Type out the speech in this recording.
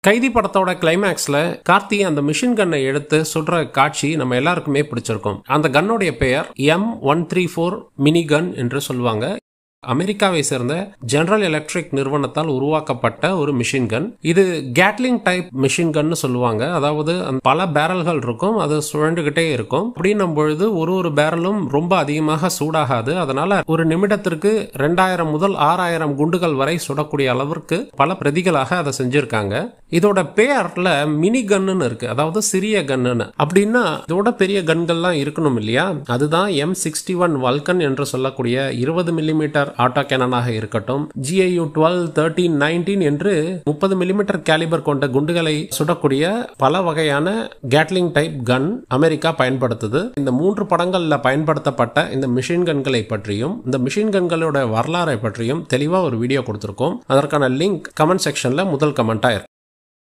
கைதி படத்தோட கிளைமேக்ஸ்ல கார்த்தி அந்த மிஷின் கன்னை எடுத்து சுடுற காட்சி நம்ம எல்லாருக்குமே பிடிச்சிருக்கும் அந்த கன்னுடைய பெயர் M one three four mini gun என்று சொல்லுவாங்க அமெரிக்காவை சேர்ந்த ஜெனரல் எலக்ட்ரிக் நிறுவனத்தால் உருவாக்கப்பட்ட ஒரு மிஷின் கன் இது கேட்லிங் டைப் மிஷின் கன்னு சொல்லுவாங்க அதாவது அந்த பல பேரல்கள் இருக்கும் அது சுழண்டுகிட்டே இருக்கும் அப்படின்னும் பொழுது ஒரு ஒரு பேரலும் ரொம்ப அதிகமாக சூடாகாது அதனால ஒரு நிமிடத்திற்கு ரெண்டாயிரம் முதல் ஆறாயிரம் குண்டுகள் வரை சுடக்கூடிய அளவிற்கு பல பிரதிகளாக அதை செஞ்சிருக்காங்க இதோட பெயர்ல மினி கன்னு இருக்கு அதாவது சிறிய கன்னு அப்படின்னா இதோட பெரிய கன்கள்லாம் இருக்கணும் இல்லையா அதுதான் எம் சிக்ஸ்டி ஒன் வல்கன் என்று சொல்லக்கூடிய இருபது மில்லிமீட்டர் ஆட்டோ கேனனாக இருக்கட்டும் ஜிஐயு டுவெல் தேர்ட்டீன் நைன்டீன் என்று முப்பது மில்லிமீட்டர் கேலிபர் கொண்ட குண்டுகளை சுடக்கூடிய பல வகையான கேட்லிங் டைப் கன் அமெரிக்கா பயன்படுத்துது இந்த மூன்று படங்கள்ல பயன்படுத்தப்பட்ட இந்த மிஷின் கன்களை பற்றியும் இந்த மிஷின் கன்களோட வரலாறை பற்றியும் தெளிவா ஒரு வீடியோ கொடுத்திருக்கோம் அதற்கான லிங்க் கமெண்ட் செக்ஷன்ல முதல் கமெண்டா இருக்கு